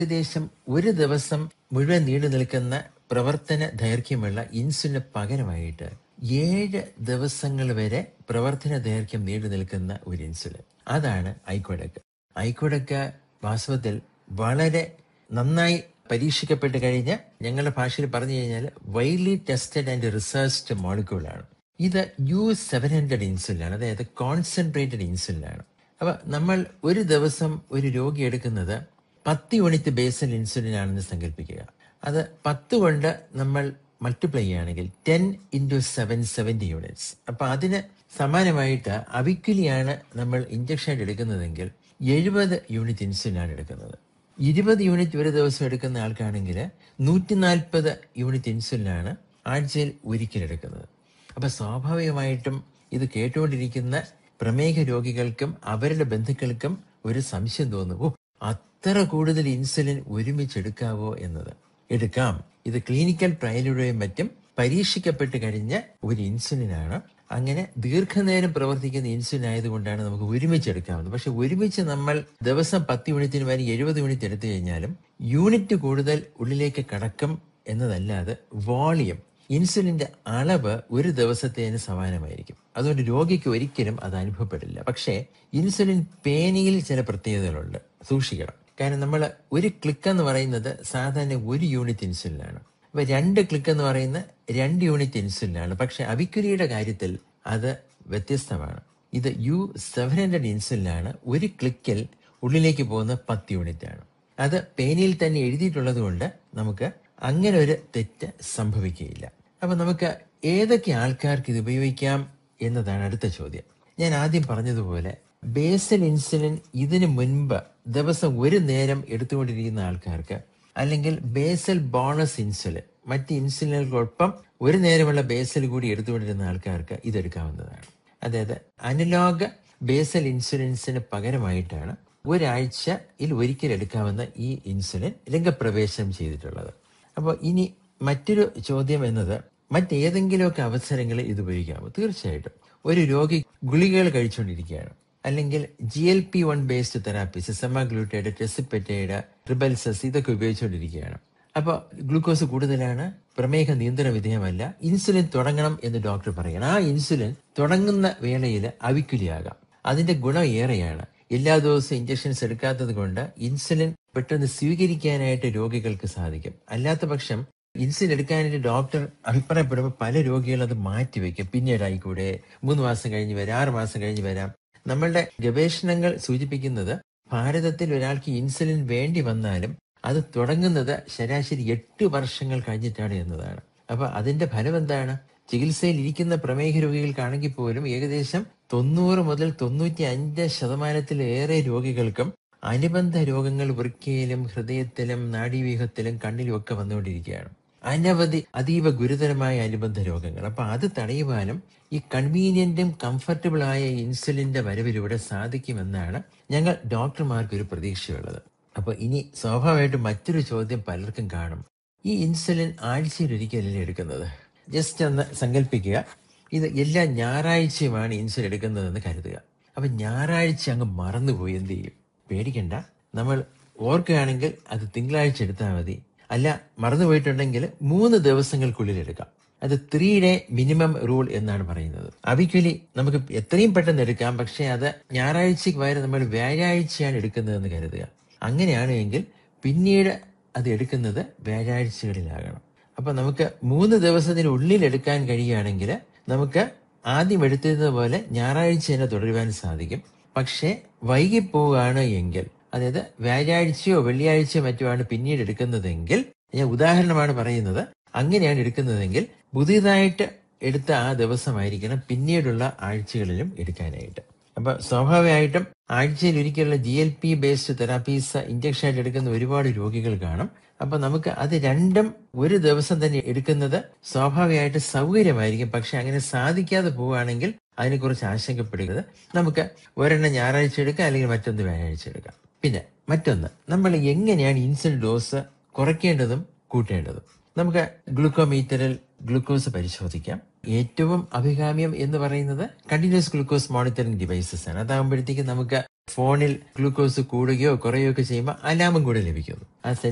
ഏകദേശം ഒരു ദിവസം മുഴുവൻ നീണ്ടു നിൽക്കുന്ന പ്രവർത്തന ദൈർഘ്യമുള്ള ഇൻസുലിന് പകരമായിട്ട് ഏഴ് ദിവസങ്ങൾ വരെ പ്രവർത്തന ദൈർഘ്യം നീണ്ടു നിൽക്കുന്ന ഒരു ഇൻസുലിൻ അതാണ് ഐക്കോഡക്ക് ഐക്കോഡക്ക് വാസ്തവത്തിൽ വളരെ നന്നായി പരീക്ഷിക്കപ്പെട്ട് കഴിഞ്ഞ ഞങ്ങളുടെ ഭാഷയിൽ പറഞ്ഞു കഴിഞ്ഞാൽ വൈഡ്ലി ടെസ്റ്റഡ് ആൻഡ് റിസർച്ച്ഡ് മോളിക്യൂളാണ് ഇത് യു സെവൻ ഹൺഡ്രഡ് ഇൻസുലിനാണ് അതായത് കോൺസെൻട്രേറ്റഡ് ഇൻസുലിനാണ് അപ്പൊ നമ്മൾ ഒരു ദിവസം ഒരു രോഗി എടുക്കുന്നത് പത്ത് യൂണിറ്റ് ബേസൽ ഇൻസുലിൻ ആണെന്ന് സങ്കല്പിക്കുക അത് പത്ത് കൊണ്ട് നമ്മൾ മൾട്ടിപ്ലൈ ചെയ്യുകയാണെങ്കിൽ ten into seven seventy units അപ്പൊ അതിന് സമാനമായിട്ട് അവിക്കുലിയാണ് നമ്മൾ ഇഞ്ചക്ഷൻ എടുക്കുന്നതെങ്കിൽ എഴുപത് യൂണിറ്റ് ഇൻസുലിനാണ് എടുക്കുന്നത് ഇരുപത് യൂണിറ്റ് ഒരു ദിവസം എടുക്കുന്ന ആൾക്കാണെങ്കിൽ നൂറ്റി നാൽപ്പത് യൂണിറ്റ് ഇൻസുലിനാണ് ആഴ്ചയിൽ ഒരിക്കലെടുക്കുന്നത് അപ്പൊ സ്വാഭാവികമായിട്ടും ഇത് കേട്ടുകൊണ്ടിരിക്കുന്ന പ്രമേഹ രോഗികൾക്കും അവരുടെ ബന്ധുക്കൾക്കും ഒരു സംശയം തോന്നും ഓ അത്ര കൂടുതൽ ഇൻസുലിൻ ഒരുമിച്ച് എടുക്കാവോ എന്നത് എടുക്കാം ഇത് ക്ലിനിക്കൽ ട്രയലിലൂടെയും മറ്റും പരീക്ഷിക്കപ്പെട്ട് കഴിഞ്ഞ ഒരു ഇൻസുലിനാണ് അങ്ങനെ ദീർഘനേരം പ്രവർത്തിക്കുന്ന ഇൻസുലിൻ ആയതുകൊണ്ടാണ് നമുക്ക് ഒരുമിച്ച് എടുക്കാവുന്നത് പക്ഷെ ഒരുമിച്ച് നമ്മൾ ദിവസം പത്ത് യൂണിറ്റിന് വരെ എഴുപത് യൂണിറ്റ് എടുത്തു കഴിഞ്ഞാലും യൂണിറ്റ് കൂടുതൽ ഉള്ളിലേക്ക് കടക്കും എന്നതല്ലാതെ വോളിയം ഇൻസുലിന്റെ അളവ് ഒരു ദിവസത്തേന് സമാനമായിരിക്കും അതുകൊണ്ട് രോഗിക്ക് ഒരിക്കലും അത് അനുഭവപ്പെടില്ല പക്ഷേ ഇൻസുലിൻ പേനയിൽ ചില പ്രത്യേകതകളുണ്ട് സൂക്ഷിക്കണം കാരണം നമ്മൾ ഒരു ക്ലിക്ക് എന്ന് പറയുന്നത് സാധാരണ ഒരു യൂണിറ്റ് ഇൻസുലിനാണ് അപ്പൊ രണ്ട് ക്ലിക്ക് എന്ന് പറയുന്ന രണ്ട് യൂണിറ്റ് ഇൻസുലിനാണ് പക്ഷെ അവിക്കുലിയുടെ കാര്യത്തിൽ അത് വ്യത്യസ്തമാണ് ഇത് യു സെവൻ ഹൺഡ്രഡ് ഇൻസുലിനാണ് ഒരു ക്ലിക്കിൽ ഉള്ളിലേക്ക് പോകുന്ന പത്ത് യൂണിറ്റ് ആണ് അത് പേനയിൽ തന്നെ എഴുതിയിട്ടുള്ളത് കൊണ്ട് നമുക്ക് അങ്ങനെ ഒരു തെറ്റ് സംഭവിക്കുകയില്ല അപ്പൊ നമുക്ക് ഏതൊക്കെ ആൾക്കാർക്ക് ഇത് ഉപയോഗിക്കാം എന്നതാണ് അടുത്ത ചോദ്യം ഞാൻ ആദ്യം പറഞ്ഞതുപോലെ ബേസൽ ഇൻസുലിൻ ഇതിനു മുൻപ് ദിവസം ഒരു നേരം എടുത്തുകൊണ്ടിരിക്കുന്ന ആൾക്കാർക്ക് അല്ലെങ്കിൽ ബേസൽ ബോണസ് ഇൻസുലിൻ മറ്റ് ഇൻസുലിനുകൾക്കൊപ്പം ഒരു നേരമുള്ള ബേസൽ കൂടി എടുത്തുകൊണ്ടിരുന്ന ആൾക്കാർക്ക് ഇതെടുക്കാവുന്നതാണ് അതായത് അനലോഗ് ബേസൽ ഇൻസുലിൻസിന് പകരമായിട്ടാണ് ഒരാഴ്ചയിൽ ഒരിക്കൽ എടുക്കാവുന്ന ഈ ഇൻസുലിൻ രംഗപ്രവേശനം ചെയ്തിട്ടുള്ളത് അപ്പോൾ ഇനി മറ്റൊരു ചോദ്യം എന്നത് മറ്റേതെങ്കിലുമൊക്കെ അവസരങ്ങളിൽ ഇത് ഉപയോഗിക്കാമോ തീർച്ചയായിട്ടും ഒരു രോഗി ഗുളികകൾ കഴിച്ചുകൊണ്ടിരിക്കുകയാണ് അല്ലെങ്കിൽ G L P one based therapies semaglutide tirzepatide Rybelsus ഇതൊക്കെ ഉപയോഗിച്ചുകൊണ്ടിരിക്കുകയാണ് അപ്പോൾ ഗ്ലൂക്കോസ് കൂടുതലാണ് പ്രമേഹ നിയന്ത്രണ വിധേയമല്ല ഇൻസുലിൻ തുടങ്ങണം എന്ന് ഡോക്ടർ പറയണം ആ ഇൻസുലിൻ തുടങ്ങുന്ന വേളയിൽ അവിക്കുലിയാകാം അതിന്റെ ഗുണം ഏറെയാണ് എല്ലാ ദിവസവും ഇഞ്ചക്ഷൻസ് എടുക്കാത്തത് കൊണ്ട് ഇൻസുലിൻ പെട്ടെന്ന് സ്വീകരിക്കാനായിട്ട് രോഗികൾക്ക് സാധിക്കും അല്ലാത്ത പക്ഷം ഇൻസുലിൻ എടുക്കാനായിട്ട് ഡോക്ടർ അഭിപ്രായപ്പെടുമ്പോൾ പല രോഗികളും അത് മാറ്റിവെക്കും പിന്നീട് ആയിക്കൂടെ മൂന്ന് മാസം കഴിഞ്ഞ് വരാം ആറ് മാസം കഴിഞ്ഞ് വരാം നമ്മളുടെ ഗവേഷണങ്ങൾ സൂചിപ്പിക്കുന്നത് ഭാരതത്തിൽ ഒരാൾക്ക് ഇൻസുലിൻ വേണ്ടി വന്നാലും അത് തുടങ്ങുന്നത് ശരാശരി എട്ട് വർഷങ്ങൾ കഴിഞ്ഞിട്ടാണ് എന്നതാണ് അപ്പൊ അതിന്റെ ഫലം എന്താണ് ചികിത്സയിൽ ഇരിക്കുന്ന പ്രമേഹ രോഗികൾക്കാണെങ്കിൽ പോലും ഏകദേശം തൊണ്ണൂറ് മുതൽ തൊണ്ണൂറ്റി അഞ്ച് ശതമാനത്തിലേറെ രോഗികൾക്കും അനുബന്ധ രോഗങ്ങൾ വൃക്കയിലും ഹൃദയത്തിലും നാഡീവ്യൂഹത്തിലും കണ്ണിലും ഒക്കെ വന്നുകൊണ്ടിരിക്കുകയാണ് അനവധി അതീവ ഗുരുതരമായ അനുബന്ധ രോഗങ്ങൾ അപ്പൊ അത് തടയുവാനും ഈ കൺവീനിയന്റും കംഫർട്ടബിൾ ആയ ഇൻസുലിന്റെ വരവിലൂടെ സാധിക്കുമെന്നാണ് ഞങ്ങൾ ഡോക്ടർമാർക്ക് ഒരു പ്രതീക്ഷയുള്ളത് അപ്പൊ ഇനി സ്വാഭാവികമായിട്ടും മറ്റൊരു ചോദ്യം പലർക്കും കാണും ഈ ഇൻസുലിൻ ആഴ്ചയിൽ ഒരിക്കലല്ലേ എടുക്കുന്നത് ജസ്റ്റ് ഒന്ന് സങ്കല്പിക്കുക ഇത് എല്ലാ ഞായറാഴ്ചയുമാണ് ഇൻസുലിൻ എടുക്കുന്നതെന്ന് കരുതുക അപ്പൊ ഞായറാഴ്ച അങ്ങ് മറന്നുപോയി എന്ത് ചെയ്യും പേടിക്കണ്ട നമ്മൾ ഓർക്കുകയാണെങ്കിൽ അത് തിങ്കളാഴ്ച എടുത്താൽ മതി അല്ല മറന്നുപോയിട്ടുണ്ടെങ്കിൽ മൂന്ന് ദിവസങ്ങൾക്കുള്ളിൽ എടുക്കാം അത് ത്രീ ഡേ മിനിമം റൂൾ എന്നാണ് പറയുന്നത് അവിക്വലി നമുക്ക് എത്രയും പെട്ടെന്ന് എടുക്കാം പക്ഷെ അത് ഞായറാഴ്ചക്ക് പകരം നമ്മൾ വ്യാഴാഴ്ചയാണ് എടുക്കുന്നതെന്ന് കരുതുക അങ്ങനെയാണ് എങ്കിൽ പിന്നീട് അത് എടുക്കുന്നത് വ്യാഴാഴ്ചകളിലാകണം അപ്പൊ നമുക്ക് മൂന്ന് ദിവസത്തിനുള്ളിൽ എടുക്കാൻ കഴിയുകയാണെങ്കിൽ നമുക്ക് ആദ്യം എടുത്തിരുന്നത് പോലെ ഞായറാഴ്ച തന്നെ തുടരുവാൻ സാധിക്കും പക്ഷേ വൈകിപ്പോവുകയാണ് എങ്കിൽ അതായത് വ്യാഴാഴ്ചയോ വെള്ളിയാഴ്ചയോ മറ്റുമാണ് പിന്നീട് എടുക്കുന്നതെങ്കിൽ ഞാൻ ഉദാഹരണമാണ് പറയുന്നത് അങ്ങനെയാണ് എടുക്കുന്നതെങ്കിൽ പുതിയതായിട്ട് എടുത്ത ആ ദിവസമായിരിക്കണം പിന്നീടുള്ള ആഴ്ചകളിലും എടുക്കാനായിട്ട് അപ്പൊ സ്വാഭാവികമായിട്ടും ആഴ്ചയിൽ ഒരിക്കലുള്ള G L P based therapies injection ആയിട്ട് എടുക്കുന്ന ഒരുപാട് രോഗികൾ കാണും അപ്പൊ നമുക്ക് അത് രണ്ടും ഒരു ദിവസം തന്നെ എടുക്കുന്നത് സ്വാഭാവികമായിട്ട് സൗകര്യമായിരിക്കും പക്ഷെ അങ്ങനെ സാധിക്കാതെ പോവുകയാണെങ്കിൽ അതിനെക്കുറിച്ച് ആശങ്കപ്പെടുന്നത് നമുക്ക് ഒരെണ്ണം ഞായറാഴ്ച എടുക്കാം അല്ലെങ്കിൽ മറ്റൊന്ന് വ്യാഴാഴ്ച എടുക്കാം പിന്നെ മറ്റൊന്ന് നമ്മൾ എങ്ങനെയാണ് ഇൻസുലിൻ ഡോസ് കുറയ്ക്കേണ്ടതും കൂട്ടേണ്ടതും നമുക്ക് ഗ്ലൂക്കോമീറ്ററിൽ ഗ്ലൂക്കോസ് പരിശോധിക്കാം ഏറ്റവും അഭികാമ്യം എന്ന് പറയുന്നത് കണ്ടിന്യൂസ് ഗ്ലൂക്കോസ് മോണിറ്ററിംഗ് ഡിവൈസസ് ആണ് അതാകുമ്പോഴത്തേക്ക് നമുക്ക് ഫോണിൽ ഗ്ലൂക്കോസ് കൂടുകയോ കുറയുകയോ ഒക്കെ ചെയ്യുമ്പോൾ അലാമും കൂടെ ലഭിക്കുന്നു ആ